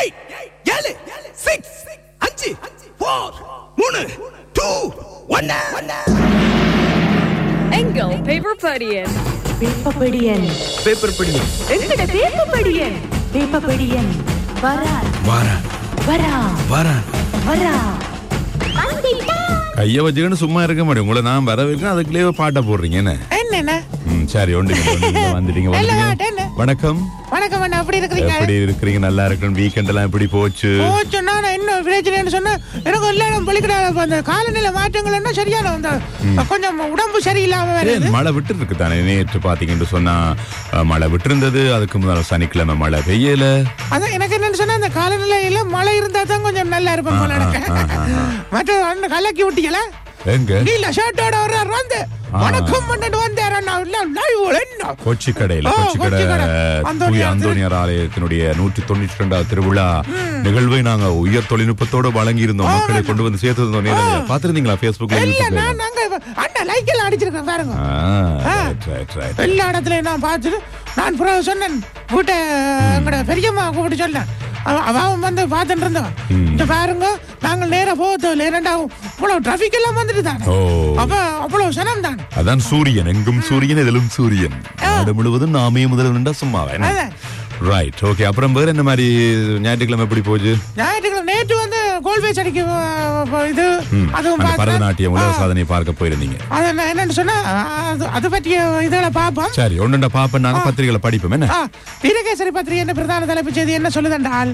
Eight ஏழு six அஞ்சு four மூணு டூ ஒன்னு எங்கள் பேப்பர் படியன் வேப்பப்படியன் பேப்பர் படி எங்கட வேப்பப்படியன் வேப்பப்படியன் வரா வாரா வரா வாரா வரா கைய வச்சுக்கிட்டு சும்மா இருக்க முடியும் உங்களை நான் வர வைக்கிறேன் அதுக்குள்ளேயே பாட்டை போடுறீங்க என்ன என்னண்ணா ம், சரி ஒன்று வந்துட்டீங்க இல்ல, வந்துட்டீங்க வாட்டேன்னு. வணக்கம் வணக்கம் அண்ணா எப்படி இருக்கிறீங்க எப்படி இருக்கிறீங்க நல்லா இருக்கணும் வீக்கெண்ட் எல்லாம் எப்படி போச்சு ஓ சொன்னா நான் என்ன பிரச்சனைன்னு சொன்னா எனக்கு எல்லா இடம் பலிக்கிட அந்த காலநிலை மாற்றங்கள் என்ன சரியான அந்த கொஞ்சம் உடம்பு சரியில்லாம ஏன் வருது மழை விட்டு இருக்கு தானே நேற்று பாத்தீங்கன்னு சொன்னா அஹ், மழை விட்டு இருந்தது அதுக்கு முதல்ல சனிக்கிழமை மழை பெய்யல அதான் எனக்கு என்னன்னு சொன்னா அந்த காலநிலையில மழை இருந்தா தான் கொஞ்சம் நல்லா இருப்பேன் போல எனக்கு மற்ற அண்ணன் கலக்கி விட்டீங்களா எங்க நீல ஷர்ட்டோட வர்றாரு வந்து வணக்கம் பண்ணிட்டு வந்தாரு அண்ணா இல்ல லைவ் என்ன கொச்சி கடையில ஓ, கொச்சி கடை கொச்சி கடை. தூய அந்தோனியார் அந்தோனியார் ஆலயத்தினுடைய நூற்றி தொண்ணூற்றி ரெண்டாவது திருவிழா நிகழ்வை நாங்க உயர் தொழில்நுட்பத்தோட வழங்கி இருந்தோம் மக்களை கொண்டு வந்து சேர்த்து நேரம் பாத்திருந்தீங்களா பேஸ்புக்ல இல்ல யூடியூப்ல நான் நாங்க இப்ப- அண்ணா லைக் எல்லாம் அடிச்சிருக்கேன் பாருங்க ஆ, right, right, right. எல்லா இடத்துலயும் நான் பார்த்துட்டு நான் பிறகு சொன்னேன் வீட்டை எங்கட பெரியம்மா கூப்பிட்டு சொன்னேன் அவ- அவன் வந்து பார்த்துட்டு இருந்தவன் இந்த பாருங்க நாங்கள் நேரா போக தேவையில்ல ஏன்னாண்டா இவ்வளவு டிராபிக் எல்லாம் வந்துட்டு தான் ஓ அப்ப அவ்வளவு சனம் தான் அதான் சூரியன் எங்கும் சூரியன் இதிலும் சூரியன் நாடு முழுவதும் நாமே முதல் நின்றா சும்மா அதான். ரைட் ஓகே அப்புறம் வேற என்ன மாதிரி ஞாயிற்றுக்கிழமை எப்படி போச்சு ஞாயிற்றுக்கிழமை நேற்று வந்து கோல்பேஸ் அடிக்க அஹ், அஹ், இது ம், அதுவும் அந்த பார்த்தேன். பரதநாட்டியம் உலக ஆ, சாதனை பார்க்க போயிருந்தீங்க அது நான் என்னன்னு சொன்னா அது அது பற்றிய இதெல்லாம் பார்ப்போம் சரி ஒன்றுண்டா பாப்பேன் நாங்க பத்திரிகைகளை படிப்போம் என்ன ஆ, வீரகேசரி பத்திரிகை என்ன பிரதான தலைப்புச் செய்தி என்ன சொல்லுதென்றால்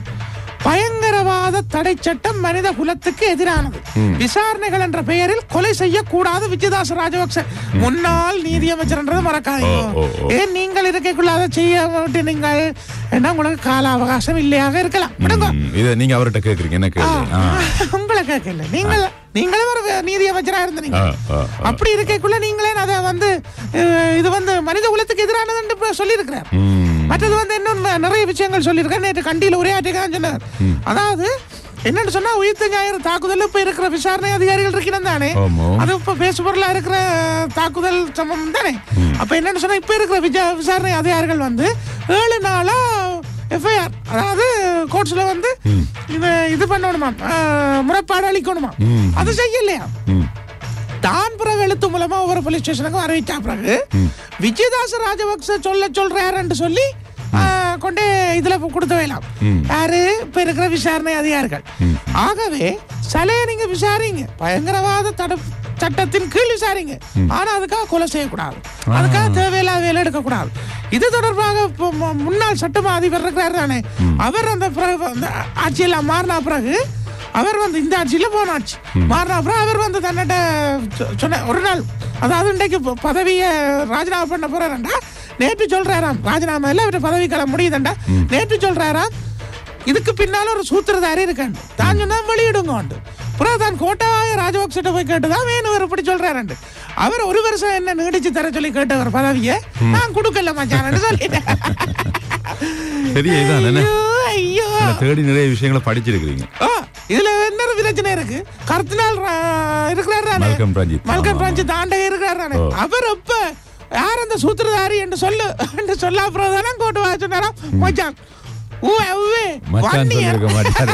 பயங்கரவாத தடை சட்டம் மனித குலத்துக்கு எதிரானது விசாரணைகள் என்ற பெயரில் கொலை செய்யக்கூடாது விஜயதாச ராஜபக்ச முன்னாள் நீதியமைச்சர்ன்றது மறக்காதீங்க ஓ, ஓ, ஓ. ஏன் நீங்கள் இருக்கைக்குள்ள அதை செய்ய விட்டு நீங்கள் என்ன உங்களுக்கு கால அவகாசம் இல்லையாக இருக்கலாம் விடுங்க ம், இதை நீங்க அவர்கிட்ட கேக்குறீங்க என்ன கேள்வி ஆ, உங்களை கேட்கல நீங்கள் நீங்களும் ஒரு நீதியமைச்சரா இருந்தீங்க ஆ, ஆ, ஆ. அப்படி இருக்கைக்குள்ள நீங்களே அதை வந்து அஹ், இது வந்து மனித குலத்துக்கு எதிரானதுன்னு இப்ப சொல்லியிருக்கிறார் ம், மற்றது வந்து இன்னும் நிறைய விஷயங்கள் சொல்லியிருக்கேன் நேற்று கண்டியில் ஒரே ஆட்டிக்கான்னு சொன்னார் அதாவது என்னன்னு சொன்னா உயிர்த்த ஞாயிறு தாக்குதல் இப்ப இருக்கிற விசாரணை அதிகாரிகள் இருக்கிறோம் தானே ஆமா. அது இப்ப பேசுபொருளா இருக்கிற தாக்குதல் சம்பவம் தானே அப்ப என்னன்னு சொன்னா இப்ப இருக்கிற விஜா- விசாரணை அதிகாரிகள் வந்து ஏழு நாளா எஃப்ஐஆர் அதாவது கோர்ட்ஸ்ல வந்து இது இது பண்ணணுமா அஹ், முறைப்பாடு அளிக்கணுமா அது செய்யலையா ம். தான் பிறகு எழுத்து மூலமா ஒவ்வொரு போலீஸ் ஸ்டேஷனுக்கும் அறிவிச்சா பிறகு விஜயதாச ராஜபக்ச சொல்ல சொல்றாருன்னு சொல்லி ஆ, கொண்டு இதுல கொடுத்து வைலாம் யாரு இப்ப இருக்கிற விசாரணை அதிகாரிகள் ஆகவே சிலைய நீங்க விசாரிங்க பயங்கரவாத தடுப்பு சட்டத்தின் கீழ் விசாரிங்க ஆனா அதுக்காக கொலை செய்யக்கூடாது அதுக்காக தேவையில்லாத வேலை எடுக்கக்கூடாது இது தொடர்பாக இப்போ மு- முன்னாள் சட்டமா அதிபர் இருக்கிறார் தானே அவர் அந்த பிறகு அந்த ஆட்சியெல்லாம் மாறின பிறகு அவர் வந்து இந்த ஆட்சியில போன ஆட்சி மாறின அப்புறம் அவர் வந்து தன்னிட்ட சொ- சொன்ன ஒரு நாள் அதாவது இன்றைக்கு ப- பதவியை ராஜினாமா பண்ண போறாருண்டா நேற்று சொல்றாராம் ராஜினாமா இல்ல அவர் பதவி காலம் முடியுதுண்டா நேற்று சொல்றாராம் இதுக்கு பின்னால ஒரு சூத்திரதாரி இருக்காண்டு தான் சொன்னா வெளியிடுங்க அப்புறம் தான் கோட்டாய ராஜபக்சிட்ட போய் கேட்டுதான் வேணும் இவர் இப்படி சொல்றாரு அவர் ஒரு வருஷம் என்ன நீடிச்சு தர சொல்லி கேட்டவர் பதவியை நான் கொடுக்கல மச்சான்னு சொல்லிட்டேன் சரியா இதான் என்ன ஐயோ, ஐயோ இல்ல, தேடி நிறைய விஷயங்களை படிச்சிருக்கிறீங்க ஆ, இதுல என்ன பிரச்சனை இருக்கு கர்த்தினால் இருக்கிறாரு தானே? மல்கம் ரஞ்சித். மல்கம் ஆமா, ரஞ்சித் ஆண்டகை இருக்கிறாரு தானே? ஓ. அவர் எப்ப யார் அந்த சூத்திரதாரி என்று சொல்லு என்று சொல்ல அப்புறம் தானே கோட்டு வா சொன்னாராம் மச்சான் ஊவே, ஊவே, மச்சான் வன்னியா? சொல்லிருக்க மாட்டாரு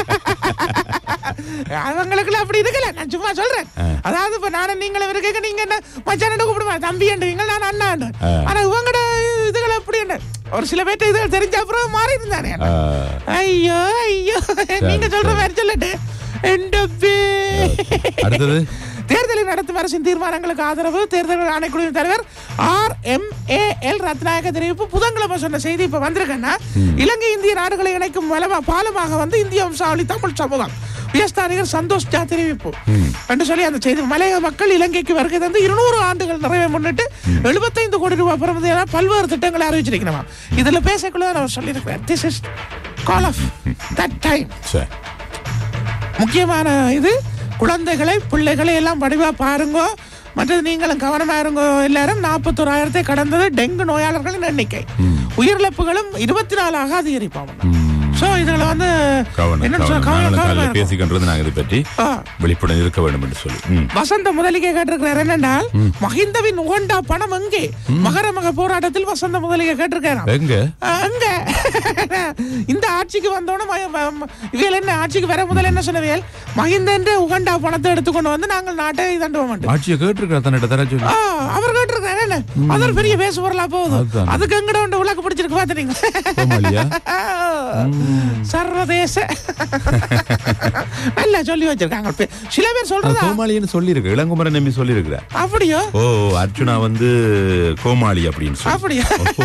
அவங்களுக்கு அப்படி இருக்கல நான் சும்மா சொல்றேன் அதாவது இப்ப நானும் நீங்களும் இருக்க நீங்க என்ன மச்சான் கூப்பிடுவா தம்பி என்றீங்க நான் அண்ணா ஆனா இவங்கட இதுகள் எப்படி என்ன ஒரு சில பேர்ட்ட இதுகள் தெரிஞ்ச அப்புறம் மாறி இருந்தானே ஆ, ஐயோ ஐயோ நீங்க சொல்ற மாதிரி சொல்லட்டு எந்த அடுத்தது தேர்தலை நடத்தும் அரசின் தீர்மானங்களுக்கு ஆதரவு தேர்தல் ஆணைக்குழுவின் தலைவர் R M A L Rathnayake தெரிவிப்பு புதன்கிழமை சொன்ன செய்தி இப்ப வந்திருக்கேன்னா இலங்கை இந்திய நாடுகளை இணைக்கும் வலமா பாலமாக வந்து இந்திய வம்சாவளி தமிழ் சமூகம் உயர்ஸ்தானிகர் சந்தோஷ் ஜா தெரிவிப்பு என்று சொல்லி அந்த செய்தி மலையக மக்கள் இலங்கைக்கு வருகை தந்து இருநூறு ஆண்டுகள் நிறைவை முன்னிட்டு எழுபத்தைந்து கோடி ரூபாய் பெறுமதியான பல்வேறு திட்டங்களை அறிவிச்சிருக்கிறோம் இதுல பேசக்குள்ள நான் சொல்லியிருக்கிறேன் this is call of that time சரி முக்கியமான இது குழந்தைகளை பிள்ளைகளை எல்லாம் படிவா பாருங்க மற்றது நீங்களும் கவனமா இருங்க எல்லாரும் நாற்பத்தோராயிரத்தை கடந்தது டெங்கு நோயாளர்களின் எண்ணிக்கை உயிரிழப்புகளும் இருபத்தி நாலாக அதிகரிப்பாங்க சோ இதுல வந்து கவனம் என்ன சொல்ல கவனம் கவனம் நாங்களும் காலையில கவனம் பேசிக்கின்றது நாங்க இதை பற்றி ஆ. விழிப்புடன் இருக்க வேண்டும் என்று சொல்லி ம். வசந்த முதலிகை கேட்டிருக்கிறார் என்னென்றால் மஹிந்தவின் உகண்டா பணம் எங்கே மகரமக போராட்டத்தில் வசந்த முதலிகை கேட்டிருக்காராம் எங்க அங்க இந்த ஆட்சிக்கு வந்தோடனே இவையில் என்ன ஆட்சிக்கு வர முதல்ல என்ன சொன்னவியல் மஹிந்தன் உகண்டா பணத்தை எடுத்துக்கொண்டு வந்து நாங்கள் நாட்டை தண்டுவோம் மாட்டோம் ஆட்சியை கேட்டிருக்கிற தன்னிட்ட தர சொல்லி ஆ, அவர் கேட்டிருக்காரு என்ன அது ஒரு பெரிய பேசு பொருளா போகுது அதுதான். அதுக்கு எங்கட ஒன்று விளக்கு பிடிச்சிருக்கு பாத்துறீங்க கோமாளியா? சர்வதேச நல்லா சொல்லி வச்சிருக்காங்க பே- சில பேர் சொல்றதா கோமாளின்னு சொல்லியிருக்கு இளங்குமரன் நம்பி சொல்லியிருக்கிறார் அப்படியோ ஓ அர்ஜுனா வந்து கோமாளி அப்படின்னு சொல்லி அப்படியா ஓ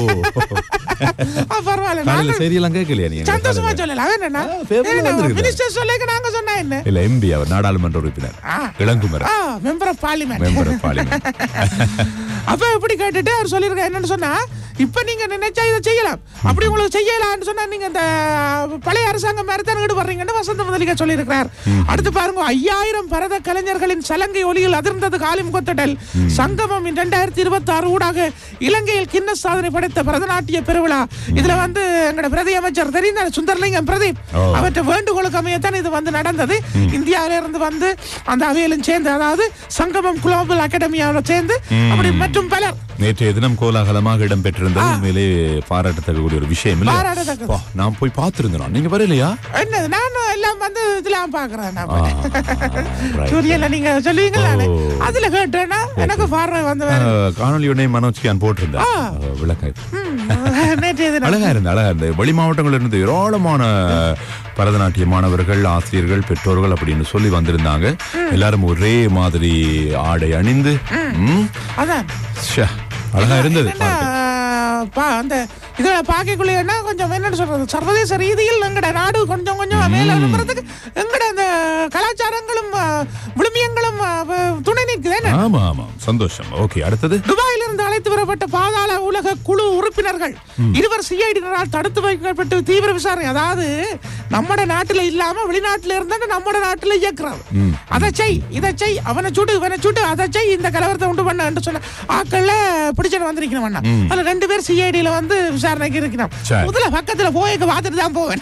ஆ, பரவாயில்ல காலையில நாங்கள் செய்தியெல்லாம் கேட்கலையா நீங்க சந்தோஷமா சொல்லலாம் என்னன்னா ஆ, paperல வந்திருக்குது. மினிஸ்டர் சொல்லிக்க நாங்க சொன்னா என்ன இல்ல எம்பி அவர் நாடாளுமன்ற உறுப்பினர் ஆ. இளங்குமரன் ஆ member of parliament member of parliament அப்ப எப்படி கேட்டுட்டு அவர் சொல்லிருக்காரு என்னன்னு சொன்னா இப்ப நீங்க நினைச்சா இதை செய்யலாம் அப்படி உங்களுக்கு செய்யலாம்னு சொன்னா நீங்க இந்த பழைய அரசாங்கம் மாதிரி தான் ஈடுபடுறீங்கன்னு வசந்த முதலிக சொல்லியிருக்கிறார் அடுத்து பாருங்க ஐயாயிரம் பரத கலைஞர்களின் சலங்கை ஒலியில் அதிர்ந்தது காலிம் கொத்தடல் சங்கமம் இரண்டாயிரத்தி இருபத்தி ஆறு ஊடாக இலங்கையில் கின்ன சாதனை படைத்த பரதநாட்டிய பெருவிழா இதுல வந்து எங்களோட பிரதி அமைச்சர் தெரியும் தானே, சுந்தர்லிங்கம் பிரதீப் ஓ. அவற்றை வேண்டுகோளுக்கு அமையத்தான் இது வந்து நடந்தது இந்தியாவில இருந்து வந்து அந்த அவையிலும் சேர்ந்து அதாவது சங்கமம் குளோபல் அகாடமியாவோட சேர்ந்து அப்படி மற்றும் பலர் நேற்றைய தினம் கோலாகலமாக இடம்பெற்றிருந்தது உண்மையிலே பாராட்டத்தக்கக்கூடிய ஒரு விஷயம் இல்ல பாராட்டத்தக்கது. பா, நான் போய் பார்த்திருந்தேன் நீங்க வரலையா என்னது நானும் எல்லாம் வந்து இதெல்லாம் பாக்குறேன் நான் ஆ, right. சூரியன்ல நீங்க சொல்லுவீங்களா ஓ. அதுல கேட்டேன்னா எனக்கு பார்வை வந்து ஆ, காணொலியுடனே மனோஜ் கியான் போட்டிருந்தேன் ஆ. விளக்க ம், நேற்றைய தினம் அழகா இருந்தது அழகா இருந்தது வெளி மாவட்டங்கள்ல இருந்து ஏராளமான பரதநாட்டிய மாணவர்கள் ஆசிரியர்கள் பெற்றோர்கள் அப்படின்னு சொல்லி வந்திருந்தாங்க எல்லாரும் ஒரே மாதிரி ஆடை அணிந்து ம், அதான் ச்சே, அழகா இருந்தது என்னன்னா, பா- அந்த இதை பாக்கக்குள்ளேன்னா கொஞ்சம் என்னன்னு சொல்றது சர்வதேச ரீதியில் எங்கட நாடு கொஞ்சம் கொஞ்சம் மேல எழுப்புறதுக்கு எங்கட அந்த கலாச்சாரங்களும் ஆ, விழுமியங்களும் ஆ, வ- துணை நிற்குது என்ன ஆமா ஆமா சந்தோஷம் ஓகே அடுத்தது துபாயில் இருந்து அழைத்து வரப்பட்ட பாதாள உலக குழு உறுப்பினர்கள் இருவர் சிஐடியினரால் தடுத்து வைக்கப்பட்டு தீவிர விசாரணை அதாவது நம்மட நாட்டுல இல்லாம வெளிநாட்டுல இருந்தா நம்மட நாட்டுல இயக்குறாரு அதை செய் இதை செய் அவனை சுடு இவனை சுடு அதை செய் இந்த கலவரத்தை உண்டு பண்ண என்று சொன்ன ஆக்கள்ல பிடிச்சிட்டு வந்திருக்கணும் அண்ணா அதுல ரெண்டு பேர் சிஐடியில வந்து விசாரணைக்கு இருக்கணும் சரி. முதல்ல பக்கத்துல போய் பார்த்துட்டு தான் போவேன்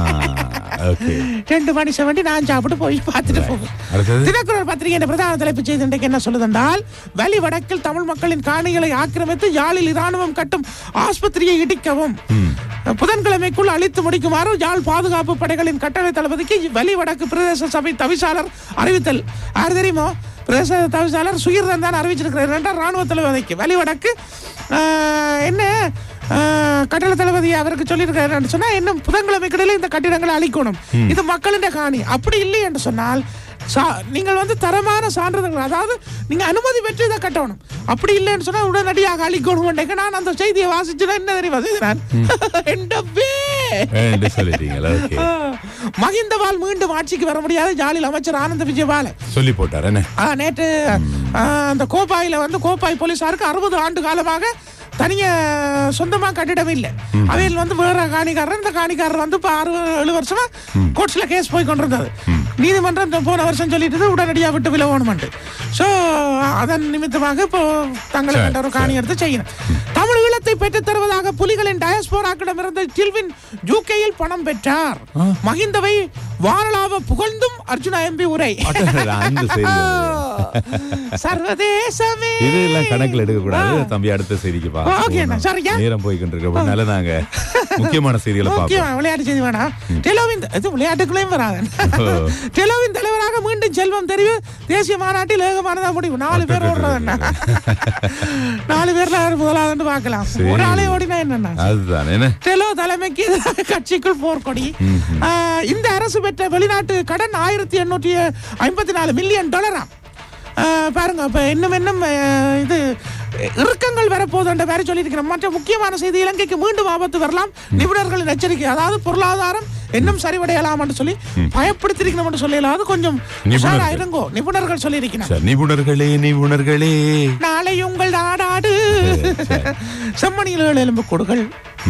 ஓகே ரெண்டு மனுஷன் வண்டி நான் சாப்பிட்டு போய் பார்த்துட்டு போவேன் அடுத்தது தினக்குரல் பத்திரிகையின் பிரதான தலைப்புச் செய்தி இன்றைக்கு என்ன சொல்லுதென்றால் வலி வடக்கில் தமிழ் மக்களின் காணிகளை ஆக்கிரமித்து யாழில் இராணுவம் கட்டும் ஆஸ்பத்திரியை இடிக்கவும் புதன்கிழமைக்குள் அழித்து முடிக்குமாறு யாழ் பாதுகாப்பு படைகளின் கட்டளை தளபதிக்கு வலி வடக்கு பிரதேச சபை தவிசாளர் அறிவித்தல் யார் தெரியுமோ பிரதேச தவிசாளர் சுகிர்தன் தான் அறிவிச்சிருக்கிறார் என்றால் ராணுவ தளபதிக்கு வலி வடக்கு ஆஹ், என்ன ஆஹ், கட்டளை தளபதி அவருக்கு சொல்லியிருக்காரு சொன்னா இன்னும் புதன்கிழமைக்கிடையில இந்த கட்டிடங்களை அழிக்கணும் இது மக்களின் காணி அப்படி இல்லை என்று சொன்னால் சா- நீங்கள் வந்து தரமான சான்றிதழ்கள் அதாவது நீங்க அனுமதி பெற்று இதை கட்டணும் அப்படி இல்லைன்னு சொன்னா உடனடியாக அழிக்கணும் என்றைக்கு நான் அந்த செய்தியை வாசிச்சுனா என்ன தெரியுமா செய்தேன் எண்டப்பே என்று சொல்லிட்டீங்களா ஓகே மகிந்தவால் மீண்டும் ஆட்சிக்கு வர முடியாது ஜாலில் அமைச்சர் ஆனந்த விஜயபால சொல்லி போட்டார் என்ன ஆ, நேற்று ஆ, அந்த கோப்பாயில வந்து கோப்பாய் போலீசாருக்கு அறுபது ஆண்டு காலமாக தனிய சொந்தமா கட்டிடம் இல்லை அவையில் வந்து வேற காணிக்காரர் இந்த காணிக்காரர் வந்து இப்ப ஆறு ஏழு வருஷமா கோர்ட்ஸ்ல கேஸ் போய் கொண்டிருந்தது நீதிமன்றம் இந்த போன வருஷம் சொல்லிட்டு உடனடியா விட்டு வில வேணுமெண்டு சோ அதன் நிமித்தமாக இப்போ தங்களை சரி, கண்ட ஒரு காணி எடுத்து செய்யணும் தமிழ் ஈழத்தை பெற்றுத் தருவதாக புலிகளின் டயஸ்போராக்கிடம் இருந்த டில்வின் யூகேயில் பணம் பெற்றார் மகிந்தவை வாரலாவ புகழ்ந்தும் அர்ஜுனா எம்பி உரை அடடடா, அந்த செய்தி சர்வதேசமே இதெல்லாம் கணக்குல எடுக்க கூடாது தம்பி அடுத்த செய்திக்கு பா ஓகே அண்ணா, சரியா? நேரம் போய்கிட்டு இருக்கிறதுனால நாங்க முக்கியமான செய்திகளை ஓகே பார்ப்போம் விளையாட்டு செய்தி வேணாம் டெலோவின் இது விளையாட்டுக்குள்ளேயும் வராது ஓ. டெலோவின் தலைவராக மீண்டும் செல்வம் தெரிவு தேசிய மாநாட்டில் ஏகமானதா முடிவு நாலு பேர் ஓடுறதுன்னா நாலு பேர்ல யாரு முதலாவது பார்க்கலாம் சரி. ஒரு ஆளே ஓடினா என்னன்னா அதுதான் என்ன டெலோ தலைமைக்கு எதிராக கட்சிக்குள் போர்க்கொடி ஆஹ், இந்த அரசு பெற்ற வெளிநாட்டு கடன் ஆயிரத்தி எண்ணூற்றி ஐம்பத்தி நாலு மில்லியன் டாலரா ஆஹ், பாருங்க அப்ப இன்னும் இன்னும் ஆஹ், இது இறுக்கங்கள் வரப்போகுதுன்ற மாதிரி சொல்லியிருக்கிறோம் மற்ற முக்கியமான செய்தி இலங்கைக்கு மீண்டும் ஆபத்து வரலாம் நிபுணர்களின் எச்சரிக்கை அதாவது பொருளாதாரம் இன்னும் சரிவடையலாம் என்று சொல்லி பயப்படுத்திருக்கணும் என்று சொல்லலாம் அது கொஞ்சம் நிபுணர்கள். உஷாரா இருங்கோ நிபுணர்கள் சொல்லியிருக்கிறோம் சரி, நிபுணர்களே நிபுணர்களே நாளை உங்கள் நாடாடு செம்மணியில் ஏழு எலும்பு கொடுகள்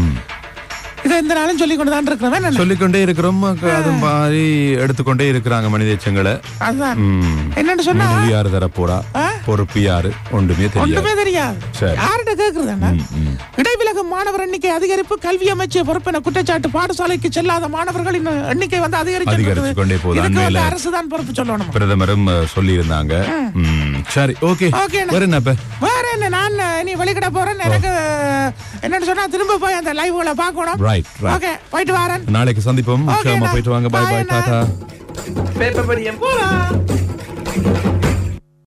இதை எந்த நாளும் சொல்லிக் கொண்டு தான் இருக்கிறவன் நான் சொல்லிக்கொண்டே இருக்கிறோம் அது மாதிரி எடுத்துக்கொண்டே இருக்கிறாங்க மனித எச்சங்களை அதுதான் ம். என்னன்னு சொன்னா முழு யாரு தரப்போறா பொறுப்பு யாரு ஒன்றுமே தெரியாது ஒன்றுமே தெரியாது சரி. யார்கிட்ட கேக்குறதுன்னா இடைவிலகும் மாணவர் எண்ணிக்கை அதிகரிப்பு கல்வி அமைச்சிய பொறுப்பின குற்றச்சாட்டு பாடசாலைக்கு செல்லாத மாணவர்களின் எண்ணிக்கை வந்து அதிகரிச்சு அதிகரிச்சு கொண்டே போகுது. இதுக்கு வந்து அண்மையில- அரசு தான் பொறுப்பு சொல்லணும் பிரதமரும் சொல்லி இருந்தாங்க சரி ஓகே Okay, அண்ணா. வேற என்ன இப்ப வேற என்ன நான் நீ வெளிக்கிட போறேன் எனக்கு என்னன்னு சொன்னா திரும்ப போய் அந்த லைவ்களை பார்க்கணும் Right, right. ஓகே போயிட்டு வரேன் நாளைக்கு சந்திப்போம் Okay, உற்சாகமா அண்ணா. போயிட்டு வாங்க பாய் Bye, பாய் அண்ணா. டாடா பேப்பர் படியம் போலாம்